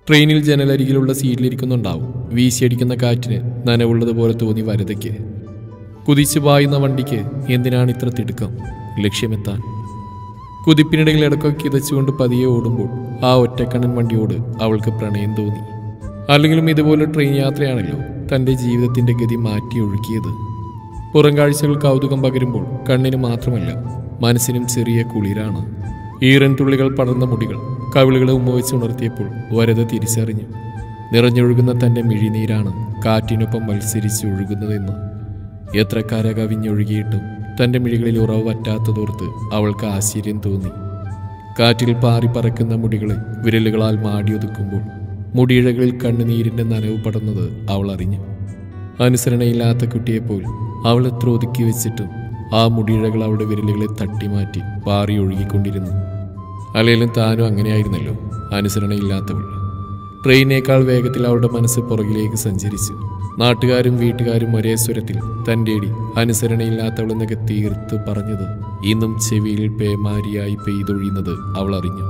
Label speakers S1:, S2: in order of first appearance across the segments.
S1: ട്രെയിനിൽ ജനലരികിലുള്ള സീറ്റിലിരിക്കുന്നുണ്ടാവും വീശിയടിക്കുന്ന കാറ്റിന് നനവുള്ളതുപോലെ തോന്നി വരതയ്ക്ക് കുതിച്ചു പായുന്ന വണ്ടിക്ക് എന്തിനാണ് ഇത്ര തിടുക്കം ലക്ഷ്യമെത്താൻ കുതിപ്പിനിടയിൽ ഇടക്കൊക്കെ കിതച്ചുകൊണ്ട് പതിയെ ഓടുമ്പോൾ ആ ഒറ്റക്കണ്ണൻ വണ്ടിയോട് അവൾക്ക് പ്രണയം തോന്നി അല്ലെങ്കിലും ഇതുപോലെ ട്രെയിൻ യാത്രയാണല്ലോ തൻ്റെ ജീവിതത്തിൻ്റെ ഗതി മാറ്റി ഒഴുക്കിയത് പുറം കാഴ്ചകൾ കൗതുകം പകരുമ്പോൾ കണ്ണിന് മാത്രമല്ല മനസ്സിനും ചെറിയ കുളിരാണ് ഈറൻ തുള്ളികൾ പടർന്ന മുടികൾ കവിളുകളെ ഉമ്മവെച്ച് ഉണർത്തിയപ്പോൾ വരത തിരിച്ചറിഞ്ഞു നിറഞ്ഞൊഴുകുന്ന തൻ്റെ മിഴിനീരാണ് കാറ്റിനൊപ്പം മത്സരിച്ച് ഒഴുകുന്നതെന്ന് എത്ര കര കവിഞ്ഞൊഴുകിയിട്ടും തൻ്റെ മിഴികളിൽ ഉറവ് പറ്റാത്തതോർത്ത് അവൾക്ക് ആശ്ചര്യം തോന്നി കാറ്റിൽ പാറി പറക്കുന്ന മുടികളെ വിരലുകളാൽ മാടിയൊതുക്കുമ്പോൾ മുടിയിഴകളിൽ കണ്ണുനീരിൻ്റെ നനവ് പടർന്നത് അവൾ അറിഞ്ഞു അനുസരണയില്ലാത്ത കുട്ടിയെപ്പോൾ അവൾ എത്ര ഒതുക്കി വെച്ചിട്ടും ആ മുടിയിഴകൾ അവളുടെ വിരലുകളെ തട്ടിമാറ്റി പാറി ഒഴുകിക്കൊണ്ടിരുന്നു അല്ലെങ്കിലും താനും അങ്ങനെയായിരുന്നല്ലോ അനുസരണയില്ലാത്തവൾ ട്രെയിനേക്കാൾ വേഗത്തിൽ അവളുടെ മനസ്സ് പുറകിലേക്ക് സഞ്ചരിച്ചു നാട്ടുകാരും വീട്ടുകാരും ഒരേ സ്വരത്തിൽ തൻ്റെ അടി അനുസരണയില്ലാത്തവളെന്നൊക്കെ തീർത്ത് പറഞ്ഞത് ഇന്നും ചെവിയിൽ പേമാരിയായി പെയ്തൊഴിയുന്നത് അവൾ അറിഞ്ഞു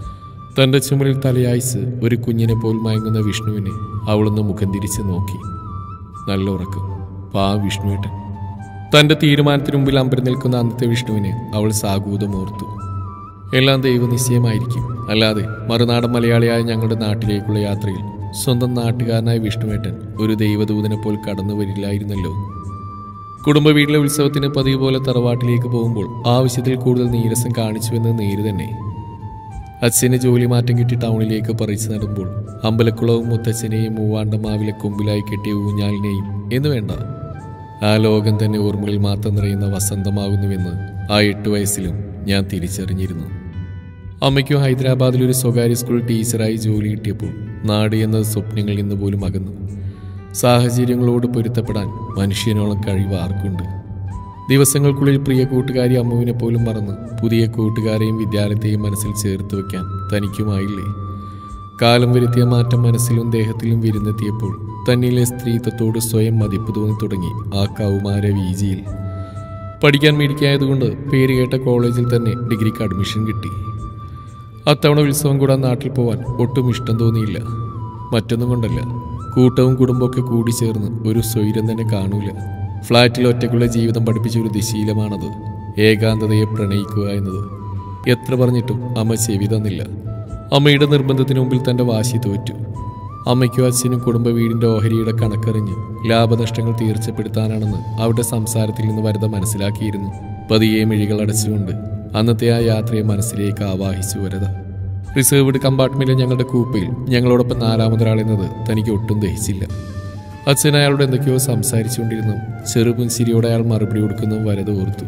S1: തൻ്റെ ചുമലിൽ തലയായിച്ച് ഒരു കുഞ്ഞിനെ പോൽ മയങ്ങുന്ന വിഷ്ണുവിനെ അവളൊന്ന് മുഖം തിരിച്ച് നോക്കി നല്ല ഉറക്കം പാ വിഷ്ണുവേട്ടൻ തൻ്റെ തീരുമാനത്തിന് മുമ്പിൽ അമ്പരം നിൽക്കുന്ന അന്നത്തെ വിഷ്ണുവിനെ അവൾ സാഗൂതമോർത്തു എല്ലാം ദൈവനിശ്ചയമായിരിക്കും അല്ലാതെ മറുനാടൻ മലയാളിയായ ഞങ്ങളുടെ നാട്ടിലേക്കുള്ള യാത്രയിൽ സ്വന്തം നാട്ടുകാരനായ വിഷ്ണുവേട്ടൻ ഒരു ദൈവദൂതനെ പോൽ കടന്നു വരില്ലായിരുന്നല്ലോ കുടുംബ വീട്ടിലെ ഉത്സവത്തിന് പതിവ് പോലെ തറവാട്ടിലേക്ക് പോകുമ്പോൾ ആവശ്യത്തിൽ കൂടുതൽ നീരസം കാണിച്ചുവെന്ന് നേര് തന്നെ അച്ഛന് ജോലി മാറ്റം കിട്ടി ടൗണിലേക്ക് പറിച്ചു നടുമ്പോൾ അമ്പലക്കുളവും മുത്തച്ഛനെയും മൂവാണ്ടമാവിലെ കൊമ്പിലായി കെട്ടിയ ഊഞ്ഞാലിനെയും എന്ന് വേണ്ട ആ ലോകം തന്നെ ഓർമ്മകളിൽ മാത്രം നിറയുന്ന വസന്തമാകുന്നുവെന്ന് ആ എട്ട് വയസ്സിലും ഞാൻ തിരിച്ചറിഞ്ഞിരുന്നു അമ്മയ്ക്കും ഹൈദരാബാദിൽ ഒരു സ്വകാര്യ സ്കൂൾ ടീച്ചറായി ജോലി കിട്ടിയപ്പോൾ നാട് എന്നത് സ്വപ്നങ്ങളിൽ നിന്ന് പോലും അകന്നു സാഹചര്യങ്ങളോട് പൊരുത്തപ്പെടാൻ മനുഷ്യനോളം കഴിവ് ആർക്കുണ്ട് ദിവസങ്ങൾക്കുള്ളിൽ പ്രിയ കൂട്ടുകാരി അമ്മുവിനെ പോലും മറന്ന് പുതിയ കൂട്ടുകാരെയും വിദ്യാലയത്തെയും മനസ്സിൽ ചേർത്ത് വയ്ക്കാൻ തനിക്കുമായില്ലേ കാലം വരുത്തിയ മാറ്റം മനസ്സിലും ദേഹത്തിലും വിരുന്നെത്തിയപ്പോൾ തന്നിലെ സ്ത്രീത്വത്തോട് സ്വയം മതിപ്പ് തോന്നി തുടങ്ങി ആ കൗമാര വീജിയിൽ പഠിക്കാൻ മിടിക്കായതുകൊണ്ട് പേര് കേട്ട കോളേജിൽ തന്നെ ഡിഗ്രിക്ക് അഡ്മിഷൻ കിട്ടി അത്തവണ ഉത്സവം കൂടാൻ നാട്ടിൽ പോവാൻ ഒട്ടും ഇഷ്ടം തോന്നിയില്ല മറ്റൊന്നും കൊണ്ടല്ല കൂട്ടവും കുടുംബമൊക്കെ കൂടി ചേർന്ന് ഒരു സ്വൈരം തന്നെ കാണൂല ഫ്ലാറ്റിൽ ഒറ്റയ്ക്കുള്ള ജീവിതം പഠിപ്പിച്ച ഒരു ദിശീലമാണത് ഏകാന്തതയെ പ്രണയിക്കുക എന്നത് എത്ര പറഞ്ഞിട്ടും അമ്മ ചെവി തന്നില്ല അമ്മയുടെ നിർബന്ധത്തിന് മുമ്പിൽ തൻ്റെ വാശി തോറ്റു അമ്മയ്ക്കും അച്ഛനും കുടുംബ വീടിൻ്റെ ഓഹരിയുടെ കണക്കറിഞ്ഞ് ലാഭനഷ്ടങ്ങൾ തീർച്ചപ്പെടുത്താനാണെന്ന് അവരുടെ സംസാരത്തിൽ നിന്ന് വരത മനസ്സിലാക്കിയിരുന്നു പതിയെ മിഴികൾ അടച്ചുകൊണ്ട് അന്നത്തെ ആ യാത്രയെ മനസ്സിലേക്ക് ആവാഹിച്ചു വരത റിസർവ്ഡ് കമ്പാർട്ട്മെന്റിലെ ഞങ്ങളുടെ കൂപ്പയിൽ ഞങ്ങളോടൊപ്പം നാലാമതൊരാളെന്നത് തനിക്ക് ഒട്ടും ദഹിച്ചില്ല അച്ഛൻ അയാളോട് എന്തൊക്കെയോ സംസാരിച്ചുകൊണ്ടിരുന്നു ചെറുപുൻസിരിയോടെ അയാൾ മറുപടി കൊടുക്കുന്നതും വരത ഓർത്തു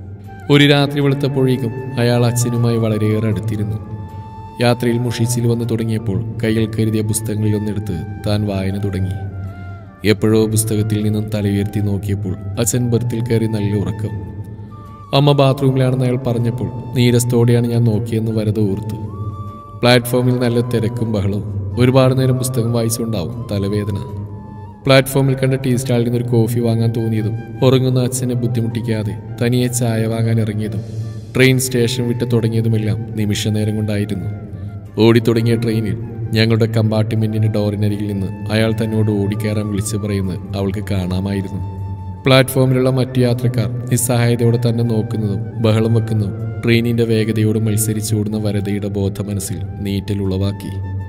S1: ഒരു രാത്രി വെളുത്തപ്പോഴേക്കും അയാൾ അച്ഛനുമായി വളരെയേറെ അടുത്തിരുന്നു യാത്രയിൽ മുഷിച്ചിൽ വന്നു തുടങ്ങിയപ്പോൾ കയ്യിൽ കരുതിയ പുസ്തകങ്ങളിൽ ഒന്നെടുത്ത് താൻ വായന തുടങ്ങി എപ്പോഴോ പുസ്തകത്തിൽ നിന്നും തലയുയർത്തി നോക്കിയപ്പോൾ അച്ഛൻ ബർത്തിൽ കയറി നല്ല ഉറക്കം അമ്മ ബാത്റൂമിലാണെന്ന് അയാൾ പറഞ്ഞപ്പോൾ നീരസത്തോടെയാണ് ഞാൻ നോക്കിയെന്ന് വരത് ഓർത്തു പ്ലാറ്റ്ഫോമിൽ നല്ല തിരക്കും ബഹളവും ഒരുപാട് നേരം പുസ്തകം വായിച്ചുകൊണ്ടാവും തലവേദന പ്ലാറ്റ്ഫോമിൽ കണ്ട ടീ സ്റ്റാളിൽ നിന്ന് ഒരു കോഫി വാങ്ങാൻ തോന്നിയതും ഉറങ്ങുന്ന അച്ഛനെ ബുദ്ധിമുട്ടിക്കാതെ തനിയെ ചായ വാങ്ങാൻ ഇറങ്ങിയതും ട്രെയിൻ സ്റ്റേഷൻ വിട്ട് തുടങ്ങിയതുമെല്ലാം നിമിഷ നേരം കൊണ്ടായിരുന്നു ഓടിത്തുടങ്ങിയ ട്രെയിനിൽ ഞങ്ങളുടെ കമ്പാർട്ട്മെന്റിന്റെ ഡോറിനരികിൽ നിന്ന് അയാൾ തന്നോട് ഓടിക്കയറാൻ വിളിച്ചു പറയുന്നത് അവൾക്ക് കാണാമായിരുന്നു പ്ലാറ്റ്ഫോമിലുള്ള മറ്റു യാത്രക്കാർ നിസ്സഹായതയോടെ തന്നെ നോക്കുന്നതും ബഹളം വെക്കുന്നതും ട്രെയിനിന്റെ വേഗതയോട് മത്സരിച്ചോടുന്ന വരതയുടെ ബോധ മനസ്സിൽ നീറ്റൽ ഉളവാക്കി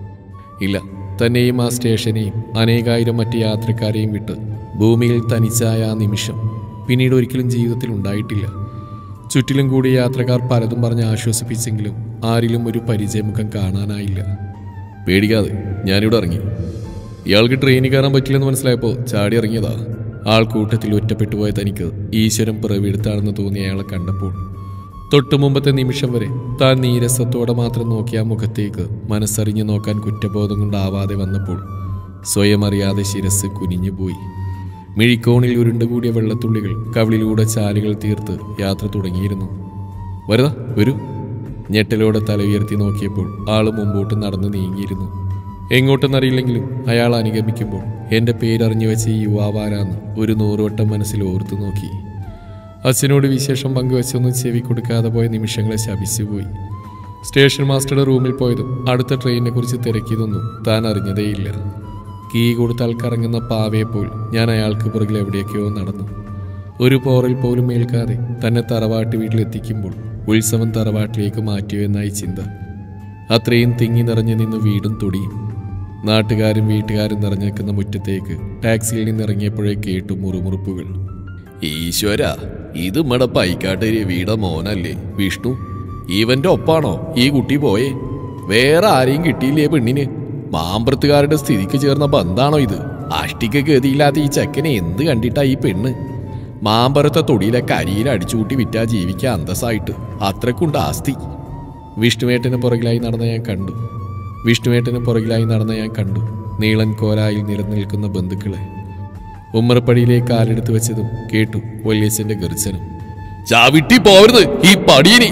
S1: ഇല്ല തന്നെയും ആ സ്റ്റേഷനെയും അനേകായിരം മറ്റ് യാത്രക്കാരെയും വിട്ട് ഭൂമിയിൽ തനിച്ചായ ആ നിമിഷം പിന്നീട് ഒരിക്കലും ജീവിതത്തിൽ ഉണ്ടായിട്ടില്ല ചുറ്റിലും കൂടിയ യാത്രക്കാർ പലതും പറഞ്ഞ് ആശ്വസിപ്പിച്ചെങ്കിലും ആരിലും ഒരു പരിചയമുഖം കാണാനായില്ല പേടിക്കാതെ ഞാനിവിടെ ഇറങ്ങി ഇയാൾക്ക് ട്രെയിനിൽ കയറാൻ പറ്റില്ലെന്ന് മനസ്സിലായപ്പോൾ ചാടി ഇറങ്ങിയതാ ആൾക്കൂട്ടത്തിൽ ഒറ്റപ്പെട്ടു പോയ തനിക്ക് ഈശ്വരൻ പിറവിയെടുത്താണെന്ന് തോന്നിയ അയാളെ കണ്ടപ്പോൾ തൊട്ടു മുമ്പത്തെ നിമിഷം വരെ താൻ നീരസത്തോടെ മാത്രം നോക്കിയ ആ മുഖത്തേക്ക് മനസ്സറിഞ്ഞു നോക്കാൻ കുറ്റബോധം കൊണ്ടാവാതെ വന്നപ്പോൾ സ്വയം അറിയാതെ ശിരസ് കുനിഞ്ഞുപോയി മിഴിക്കോണിൽ ഉരുണ്ടുകൂടിയ വെള്ളത്തുള്ളികൾ കവിളിലൂടെ ചാലുകൾ തീർത്ത് യാത്ര തുടങ്ങിയിരുന്നു വരുതാ വരൂ ഞെട്ടലോടെ തല ഉയർത്തി നോക്കിയപ്പോൾ ആള് മുമ്പോട്ട് നടന്നു നീങ്ങിയിരുന്നു എങ്ങോട്ടെന്നറിയില്ലെങ്കിലും അയാൾ അനുഗമിക്കുമ്പോൾ എൻ്റെ പേരറിഞ്ഞു വെച്ച ഈ യുവാവാരാന്ന് ഒരു നൂറുവട്ടം മനസ്സിൽ ഓർത്തു നോക്കി അച്ഛനോട് വിശേഷം പങ്കുവച്ചൊന്നും ചെവി കൊടുക്കാതെ പോയ നിമിഷങ്ങളെ ശപിച്ചുപോയി സ്റ്റേഷൻ മാസ്റ്ററുടെ റൂമിൽ പോയതും അടുത്ത ട്രെയിനിനെ കുറിച്ച് തിരക്കിയതൊന്നും താൻ അറിഞ്ഞതേയില്ല കീ കൊടുത്താൽ കറങ്ങുന്ന പാവയെപ്പോൽ ഞാൻ അയാൾക്ക് പുറകിൽ എവിടേക്കോ നടന്നു ഒരു പോറൽ പോലും ഏൽക്കാതെ തന്നെ തറവാട്ട് വീട്ടിലെത്തിക്കുമ്പോൾ ഉത്സവം തറവാട്ടിലേക്ക് മാറ്റിയോ എന്നായി ചിന്ത അത്രയും തിങ്ങി നിറഞ്ഞു നിന്ന് വീടും തൊടിയും നാട്ടുകാരും വീട്ടുകാരും നിറഞ്ഞു നിൽക്കുന്ന മുറ്റത്തേക്ക് ടാക്സിയിൽ നിന്നിറങ്ങിയപ്പോഴേ കേട്ടു മുറുമുറുപ്പുകൾ ഈശ്വര ഇത് മട പൈക്കാട്ടേരി വീട മോനല്ലേ വിഷ്ണു ഇവന്റെ ഒപ്പാണോ ഈ കുട്ടി പോയേ വേറെ ആരെയും കിട്ടിയില്ലേ പെണ്ണിന് മാമ്പറത്തുകാരുടെ സ്ഥിതിക്ക് ചേർന്ന ബന്ധാണോ ഇത് അഷ്ടിക്ക് ഗതിയില്ലാത്ത ഈ ചെക്കനെ എന്ത് കണ്ടിട്ടാ ഈ പെണ്ണ് മാമ്പറത്തെ തൊടിയിലെ കരിയിൽ അടിച്ചുകൂട്ടി വിറ്റാ ജീവിക്കാൻ അന്തസ്സായിട്ട് അത്രക്കുണ്ട് ആസ്തി വിഷ്ണുവേട്ടന് പുറകിലായി നടന്ന ഞാൻ കണ്ടു വിഷ്ണുവേട്ടന് പുറകിലായി നടന്ന ഞാൻ കണ്ടു നീളൻ കോരായിൽ നിലനിൽക്കുന്ന ബന്ധുക്കളെ ഉമ്മറപ്പടിയിലേക്ക് കാലെടുത്ത് വെച്ചതും കേട്ടു വല്യച്ഛന്റെ ഗർജനം ചാവിട്ടി പോവരുത് ഈ പടിയനി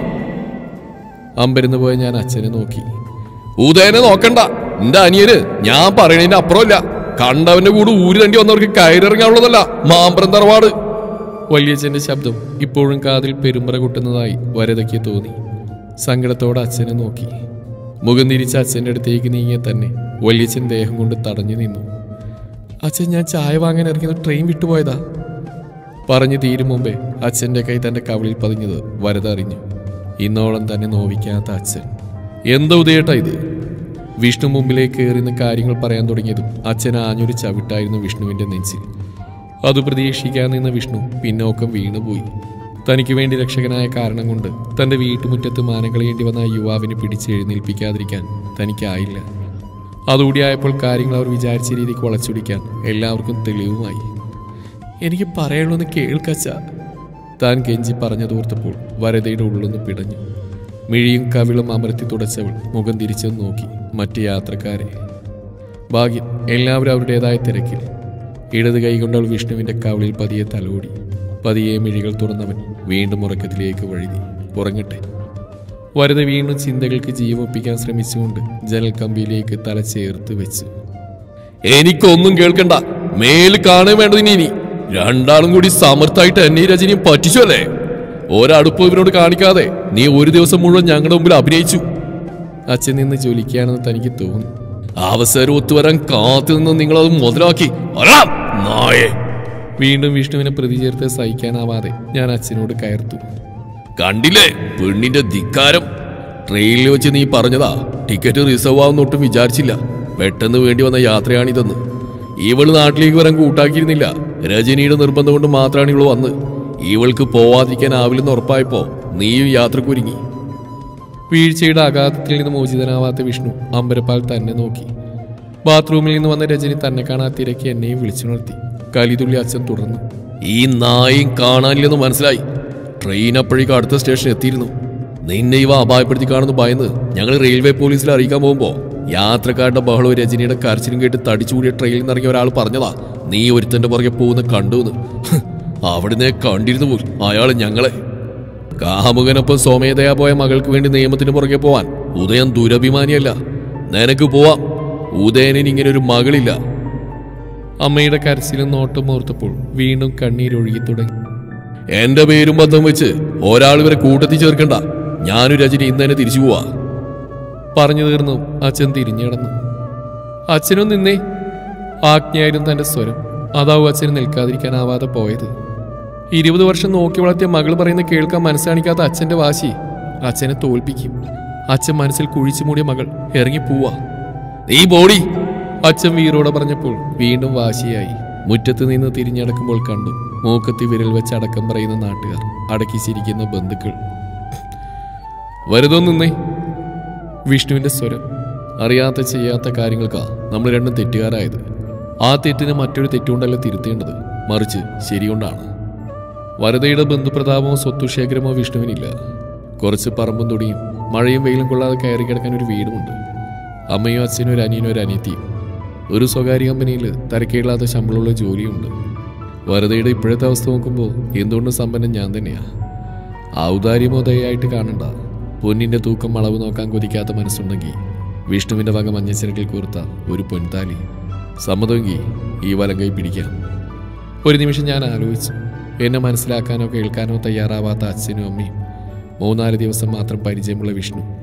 S1: അമ്പരന്ന് പോയ ഞാൻ അച്ഛനെ നോക്കി ഉദയനെ നോക്കണ്ട എന്റെ അനിയന് ഞാൻ പറയണതിന്റെ അപ്പുറമില്ല കണ്ടവന്റെ കൂടെ ഊര് തണ്ടി വന്നവർക്ക് കയറിറങ്ങാനുള്ളതല്ല മാമ്പരം തറവാട് വല്യച്ഛന്റെ ശബ്ദം ഇപ്പോഴും കാതിൽ പെരുമ്പറ കൊട്ടുന്നതായി വരതയ്ക്ക് തോന്നി സങ്കടത്തോടെ അച്ഛനെ നോക്കി മുഖം തിരിച്ച് അച്ഛൻ്റെ അടുത്തേക്ക് നീങ്ങിയ തന്നെ വല്യച്ഛൻ ദേഹം കൊണ്ട് തടഞ്ഞു നിന്നു അച്ഛൻ ഞാൻ ചായ വാങ്ങാൻ ഇറങ്ങിയത് ട്രെയിൻ വിട്ടുപോയതാ പറഞ്ഞു തീരും മുമ്പേ അച്ഛൻ്റെ കൈ തൻ്റെ കവിളിൽ പതിഞ്ഞത് വരത അറിഞ്ഞു ഇന്നോളം തന്നെ നോവിക്കാത്ത അച്ഛൻ എന്താ ഉദയേട്ടാ ഇത് വിഷ്ണു മുമ്പിലേക്ക് കയറിന്ന് കാര്യങ്ങൾ പറയാൻ തുടങ്ങിയതും അച്ഛൻ ആഞ്ഞൊരു ചവിട്ടായിരുന്നു വിഷ്ണുവിൻ്റെ നെഞ്ചിൽ അത് പ്രതീക്ഷിക്കാൻ നിന്ന വിഷ്ണു പിന്നോക്കം വീണുപോയി തനിക്ക് വേണ്ടി രക്ഷകനായ കാരണം കൊണ്ട് തന്റെ വീട്ടുമുറ്റത്ത് മാനം കളയേണ്ടി വന്ന ആ യുവാവിനെ പിടിച്ച് എഴുന്നേൽപ്പിക്കാതിരിക്കാൻ തനിക്കായില്ല അതുകൂടിയായപ്പോൾ കാര്യങ്ങൾ അവർ വിചാരിച്ച രീതിക്ക് വളച്ചൊടിക്കാൻ എല്ലാവർക്കും തെളിവുമായി എനിക്ക് പറയാനുള്ളൊന്ന് കേൾക്കച്ച താൻ കെഞ്ചി പറഞ്ഞതോർത്തപ്പോൾ വരതയുടെ ഉള്ളൊന്ന് പിടഞ്ഞു മിഴിയും കവിളും അമർത്തി തുടച്ചവൾ മുഖം തിരിച്ചു നോക്കി മറ്റ് യാത്രക്കാരെ ഭാഗ്യം എല്ലാവരും അവരുടേതായ തിരക്കിൽ ഇടത് കൈകൊണ്ട് അവൾ വിഷ്ണുവിന്റെ കവിളിൽ പതിയെ തലോടി പതിയെ മിഴികൾ തുറന്നവൻ വീണ്ടും ഉറക്കത്തിലേക്ക് വഴുതി ഉറങ്ങട്ടെ വരത വീണ്ടും ചിന്തകൾക്ക് ജീവൊപ്പിക്കാൻ ശ്രമിച്ചുകൊണ്ട് ജനൽ കമ്പിയിലേക്ക് തല ചേർത്ത് വെച്ചു എനിക്കൊന്നും കേൾക്കണ്ട മേൽ കാണാൻ വേണ്ടതിന് ഇനി രണ്ടാളും കൂടി സമർത്ഥായിട്ട് എന്നെ രജനിയും പറ്റിച്ചു അല്ലേ ഒരടുപ്പ് ഇവരോട് കാണിക്കാതെ നീ ഒരു ദിവസം മുഴുവൻ ഞങ്ങളുടെ മുമ്പിൽ അഭിനയിച്ചു അച്ഛൻ നിന്ന് ജോലിക്കാണെന്ന് തനിക്ക് തോന്നി അവസരം ഒത്തുവരാൻ കാത്തു നിന്ന് നിങ്ങളത് മുതലാക്കി ഒരാം, നായേ വീണ്ടും വിഷ്ണുവിനെ പ്രതി ചേർത്ത് സഹിക്കാനാവാതെ ഞാൻ അച്ഛനോട് കയർത്തു കണ്ടില്ലേ പെണ്ണിന്റെ ധിക്കാരം ട്രെയിനിൽ വെച്ച് നീ പറഞ്ഞതാ ടിക്കറ്റ് റിസർവ് ആവുന്നൊട്ടും വിചാരിച്ചില്ല പെട്ടെന്ന് വേണ്ടി വന്ന യാത്രയാണിതെന്ന് ഇവള് നാട്ടിലേക്ക് വരാൻ കൂട്ടാക്കിയിരുന്നില്ല രജനിയുടെ നിർബന്ധം കൊണ്ട് മാത്രമാണ് ഇവള് വന്ന് ഇവൾക്ക് പോവാതിരിക്കാനാവില്ലെന്ന് ഉറപ്പായപ്പോ നീയും യാത്രക്കൊരുങ്ങി വീഴ്ചയുടെ ആഘാതത്തിൽ നിന്ന് മോചിതനാവാത്ത വിഷ്ണു അമ്പരപ്പാൽ തന്നെ നോക്കി ബാത്റൂമിൽ നിന്ന് വന്ന രജനി തന്നെ കാണാ തിരക്കി എന്നെയും വിളിച്ചുണർത്തി കലിതുള്ളി അച്ഛൻ തുടർന്നു ഈ നായും കാണാനില്ലെന്ന് മനസ്സിലായി ട്രെയിൻ അപ്പോഴേക്കും അടുത്ത സ്റ്റേഷൻ എത്തിയിരുന്നു നിന്നെ ഇവ അപായപ്പെടുത്തി കാണുന്നു ഭയന്ന് ഞങ്ങൾ റെയിൽവേ പോലീസിൽ അറിയിക്കാൻ പോകുമ്പോ യാത്രക്കാരുടെ ബഹളവും രജനിയുടെ കരച്ചിലും കേട്ട് തടിച്ചുകൂടിയ ട്രെയിനിൽ നിന്ന് ഇറങ്ങിയ ഒരാൾ പറഞ്ഞതാ നീ ഒരുത്തന്റെ പുറകെ പോകുന്ന കണ്ടുവെന്ന് ഹ്, അവിടുന്ന് കണ്ടിരുന്നു പോലും അയാൾ ഞങ്ങളെ കാമുകനൊപ്പം സ്വമേധയാ പോയ മകൾക്ക് വേണ്ടി നിയമത്തിന് പുറകെ പോവാൻ ഉദയൻ ദുരഭിമാനിയല്ല നിനക്ക് പോവാം ഉദയനിന് ഇങ്ങനെ ഒരു മകളില്ല അമ്മയുടെ കരച്ചിലും നോട്ടം ഓർത്തപ്പോൾ വീണ്ടും കണ്ണീരൊഴുകി തുടങ്ങി എന്റെ പേരും ബന്ധം വെച്ച് ഒരാൾ ഇവരെ കൂട്ടത്തിൽ ചേർക്കണ്ട ഞാനൊരു രജനി ഇന്ന് തന്നെ തിരിച്ചു പോവാ പറഞ്ഞു തീർന്നു അച്ഛൻ തിരിഞ്ഞടന്നു അച്ഛനും നിന്നേ ആജ്ഞയായിരുന്നു തന്റെ സ്വരം അതാവും അച്ഛന് നിൽക്കാതിരിക്കാനാവാതെ പോയത് ഇരുപത് വർഷം നോക്കി വളർത്തിയ മകൾ പറയുന്ന കേൾക്കാൻ മനസ്സാണിക്കാത്ത അച്ഛന്റെ വാശി അച്ഛനെ തോൽപ്പിക്കും അച്ഛൻ മനസ്സിൽ കുഴിച്ചു മൂടിയ മകൾ ഇറങ്ങി പോവാ നീ ബോഡി അച്ഛൻ വീരോടെ പറഞ്ഞപ്പോൾ വീണ്ടും വാശിയായി മുറ്റത്ത് നിന്ന് തിരിഞ്ഞടക്കുമ്പോൾ കണ്ടു മൂക്കത്തി വിരൽ വെച്ച് അടക്കം പറയുന്ന നാട്ടുകാർ അടക്കി ചിരിക്കുന്ന ബന്ധുക്കൾ വരുതോ നിന്നേ വിഷ്ണുവിന്റെ സ്വരം അറിയാത്ത ചെയ്യാത്ത കാര്യങ്ങൾക്കാ നമ്മൾ രണ്ടും തെറ്റുകാരായത് ആ തെറ്റിന് മറ്റൊരു തെറ്റുകൊണ്ടല്ല തിരുത്തേണ്ടത് മറിച്ച് ശരികൊണ്ടാണ് വരതയുടെ ബന്ധുപ്രതാപമോ സ്വത്തുശേഖരമോ വിഷ്ണുവിനില്ല കുറച്ച് പറമ്പും തൊടിയും മഴയും വെയിലും കൊള്ളാതെ കയറി കിടക്കാൻ ഒരു വീടുമുണ്ട് അമ്മയും അച്ഛനും ഒരു അനിയനും ഒരു അനിയത്തിയും ഒരു സ്വകാര്യ കമ്പനിയിൽ തരക്കേടില്ലാത്ത ശമ്പളമുള്ള ജോലിയുണ്ട് വരതയുടെ ഇപ്പോഴത്തെ അവസ്ഥ നോക്കുമ്പോൾ എന്തുകൊണ്ടും സമ്പന്നം ഞാൻ തന്നെയാ ഔദാര്യമോ ദയായിട്ട് കാണണ്ട പൊന്നിന്റെ തൂക്കം അളവ് നോക്കാൻ കൊതിക്കാത്ത മനസ്സുണ്ടെങ്കിൽ വിഷ്ണുവിന്റെ വക മഞ്ഞച്ചിരട്ടിൽ കോർത്ത ഒരു പൊൻതാലി സമ്മതമെങ്കിൽ ഈ വലം കൈ പിടിക്കാം ഒരു നിമിഷം ഞാൻ ആലോചിച്ചു എന്നെ മനസ്സിലാക്കാനോ കേൾക്കാനോ തയ്യാറാവാത്ത അച്ഛനും അമ്മയും മൂന്നാല് ദിവസം മാത്രം പരിചയമുള്ള വിഷ്ണു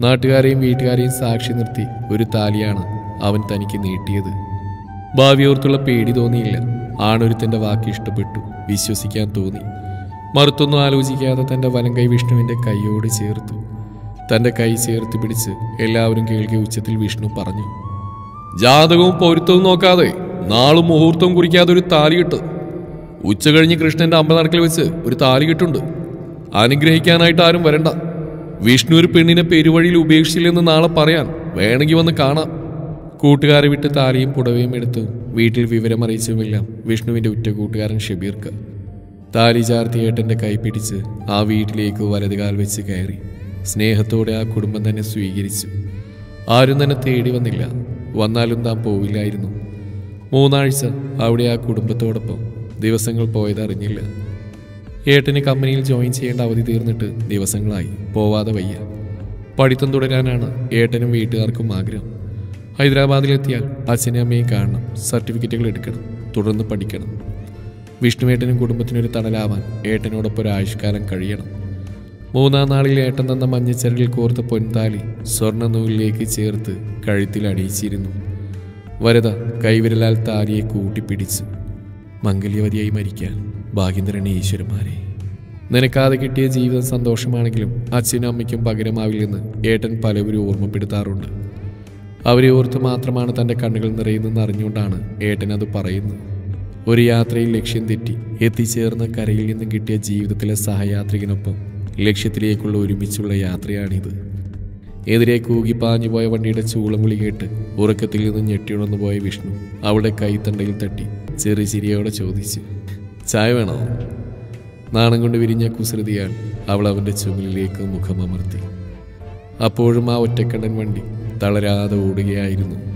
S1: നാട്ടുകാരെയും വീട്ടുകാരെയും സാക്ഷി നിർത്തി ഒരു താലിയാണ് അവൻ തനിക്ക് നീട്ടിയത് ഭാവിയോർത്തുള്ള പേടി തോന്നിയില്ല ആണൊരുത്തൻ്റെ വാക്ക് ഇഷ്ടപ്പെട്ടു വിശ്വസിക്കാൻ തോന്നി മറുത്തൊന്നും ആലോചിക്കാതെ തൻ്റെ വലം കൈ വിഷ്ണുവിൻ്റെ കൈയോട് ചേർത്തു തൻ്റെ കൈ ചേർത്ത് പിടിച്ച് എല്ലാവരും കേൾക്കെ ഉച്ചത്തിൽ വിഷ്ണു പറഞ്ഞു ജാതകവും പൊരുത്തവും നോക്കാതെ നാളും മുഹൂർത്തവും കുറിക്കാതെ ഒരു താലി കിട്ട് ഉച്ച കഴിഞ്ഞ് കൃഷ്ണന്റെ അമ്പലനടക്കിൽ വെച്ച് ഒരു താലി കിട്ടുണ്ട് അനുഗ്രഹിക്കാനായിട്ട് ആരും വരണ്ട വിഷ്ണു ഒരു പെണ്ണിനെ പെരുവഴിയിൽ ഉപേക്ഷിച്ചില്ലെന്ന് നാളെ പറയാൻ വേണമെങ്കിൽ വന്ന് കാണാം കൂട്ടുകാരെ വിട്ട് താലിയും പുടവയും എടുത്തു വീട്ടിൽ വിവരമറിയിച്ചുമെല്ലാം വിഷ്ണുവിന്റെ ഉറ്റ കൂട്ടുകാരൻ ഷബീർക്ക് താലി ചാർത്തി ഏട്ടന്റെ കൈ പിടിച്ച് ആ വീട്ടിലേക്ക് വലതുകാൽ വെച്ച് കയറി സ്നേഹത്തോടെ ആ കുടുംബം തന്നെ സ്വീകരിച്ചു ആരും തന്നെ തേടി വന്നില്ല വന്നാലും താൻ പോവില്ലായിരുന്നു മൂന്നാഴ്ച അവിടെ ആ കുടുംബത്തോടൊപ്പം ദിവസങ്ങൾ പോയതറിഞ്ഞില്ല ഏട്ടന് കമ്പനിയിൽ ജോയിൻ ചെയ്യേണ്ട അവധി തീർന്നിട്ട് ദിവസങ്ങളായി പോവാതെ വയ്യ പഠിത്തം തുടരാനാണ് ഏട്ടനും വീട്ടുകാർക്കും ആഗ്രഹം ഹൈദരാബാദിലെത്തിയാൽ അച്ഛനെയും അമ്മയും കാണണം സർട്ടിഫിക്കറ്റുകൾ എടുക്കണം തുടർന്ന് പഠിക്കണം വിഷ്ണുവേട്ടനും കുടുംബത്തിനൊരു തണലാവാൻ ഏട്ടനോടൊപ്പം ഒരു ആയുഷ്കാലം കഴിയണം മൂന്നാം നാളിൽ ഏട്ടൻ തന്ന മഞ്ഞച്ചരടിൽ കോർത്ത പൊൻതാലി സ്വർണ്ണ നൂലിലേക്ക് ചേർത്ത് കഴുത്തിൽ അണിയിച്ചിരുന്നു വരദ കൈവിരലാൽ താലിയെ കൂട്ടിപ്പിടിച്ചു മംഗല്യവതിയായി മരിക്കാൻ ഭാഗ്യം തരണേ ഈശ്വരന്മാരെ നിനക്കാതെ കിട്ടിയ ജീവിതം സന്തോഷമാണെങ്കിലും അച്ഛനും അമ്മയ്ക്കും പകരമാവില്ലെന്ന് ഏട്ടൻ പലവരും ഓർമ്മപ്പെടുത്താറുണ്ട് അവരെ ഓർത്ത് മാത്രമാണ് തൻ്റെ കണ്ണുകൾ നിറയുന്നതെന്ന് അറിഞ്ഞുകൊണ്ടാണ് ഏട്ടൻ അത് പറയുന്നത് ഒരു യാത്രയിൽ ലക്ഷ്യം തെറ്റി എത്തിച്ചേർന്ന കരയിൽ നിന്നും കിട്ടിയ ജീവിതത്തിലെ സഹയാത്രികനൊപ്പം ലക്ഷ്യത്തിലേക്കുള്ള ഒരുമിച്ചുള്ള യാത്രയാണിത് എതിരെ കൂകിപ്പാഞ്ഞു പോയ വണ്ടിയുടെ ചൂളം വിളി കേട്ട് ഉറക്കത്തിൽ നിന്ന് ഞെട്ടിയുണർന്നു പോയ വിഷ്ണു അവളുടെ കൈത്തണ്ടയിൽ തട്ടി ചെറിയ ചിരിയോടെ ചോദിച്ചു ചായ വേണോ നാണം കൊണ്ട് വിരിഞ്ഞ കുസൃതിയാൽ അവൾ അവൻ്റെ ചുമലിലേക്ക് മുഖമമർത്തി അപ്പോഴും ആ ഒറ്റക്കണ്ണൻ വണ്ടി തളരാതെ ഓടുകയായിരുന്നു